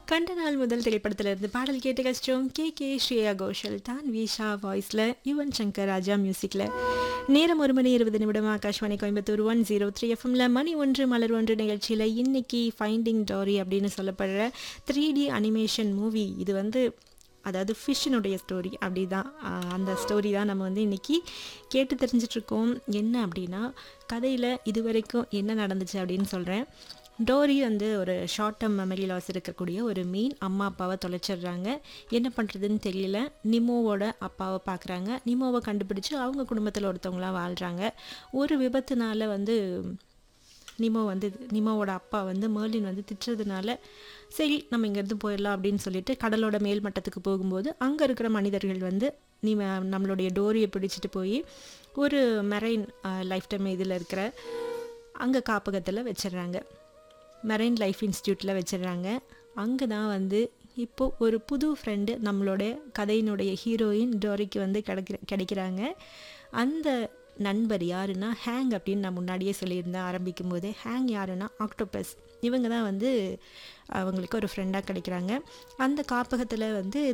கண்ட நாள் முதல் திரைப்படத்திலிருந்து பாடல் கேட்டு கஷ்டம் கே கே ஸ்ரேயா கோஷல் தான் விஷா வாய்ஸில் யுவன் சங்கர் ராஜா மியூசிக்கில் நேரம் ஒரு மணி இருபது நிமிடம் Akashvani Coimbatore one zero three எஃப்எம்ல மணி ஒன்று மலர் ஒன்று நிகழ்ச்சியில் இன்னைக்கு ஃபைண்டிங் டாரி அப்படின்னு சொல்லப்படுற த்ரீ டி அனிமேஷன் மூவி இது வந்து அதாவது ஃபிஷ்ஷினுடைய ஸ்டோரி அப்படி தான் அந்த ஸ்டோரி தான் நம்ம வந்து இன்றைக்கி கேட்டு தெரிஞ்சிட்ருக்கோம் என்ன அப்படின்னா கதையில் இது வரைக்கும் என்ன நடந்துச்சு அப்படின்னு சொல்கிறேன் டோரி வந்து ஒரு ஷார்ட் டேர்ம் மெமரி லாஸ் இருக்கக்கூடிய ஒரு மீன் அம்மா அப்பாவை தொலைச்சிடுறாங்க என்ன பண்ணுறதுன்னு தெரியல நிமோவோட அப்பாவை பார்க்குறாங்க நிமோவை கண்டுபிடிச்சு அவங்க குடும்பத்தில் ஒருத்தவங்களாம் வாழ்கிறாங்க ஒரு விபத்துனால வந்து நிமோ வந்து நிமோவோட அப்பா வந்து மேர்லின் வந்து திட்டுறதுனால சரி நம்ம இங்கேருந்து போயிடலாம் அப்படின்னு சொல்லிட்டு கடலோட மேல் மட்டத்துக்கு போகும்போது அங்கே இருக்கிற மனிதர்கள் வந்து நீ நம்மளுடைய டோரியை பிடிச்சிட்டு போய் ஒரு மெரைன் லைஃப் டைம் இதில் இருக்கிற அங்கே காப்பகத்தில் வச்சிடுறாங்க மெரைன் லைஃப் இன்ஸ்டியூட்டில் வச்சிடுறாங்க அங்கே தான் வந்து இப்போது ஒரு புது ஃப்ரெண்டு நம்மளோட கதையினுடைய ஹீரோயின் டோரிக்கு வந்து கிடைக்கிற கிடைக்கிறாங்க அந்த நண்பர் யாருன்னா ஹேங் அப்படின்னு நான் முன்னாடியே சொல்லியிருந்தேன் ஆரம்பிக்கும் போதே ஹேங் யாருன்னா ஆக்டோபஸ் இவங்க தான் வந்து அவங்களுக்கு ஒரு ஃப்ரெண்டாக கிடைக்கிறாங்க அந்த காப்பகத்தில் வந்து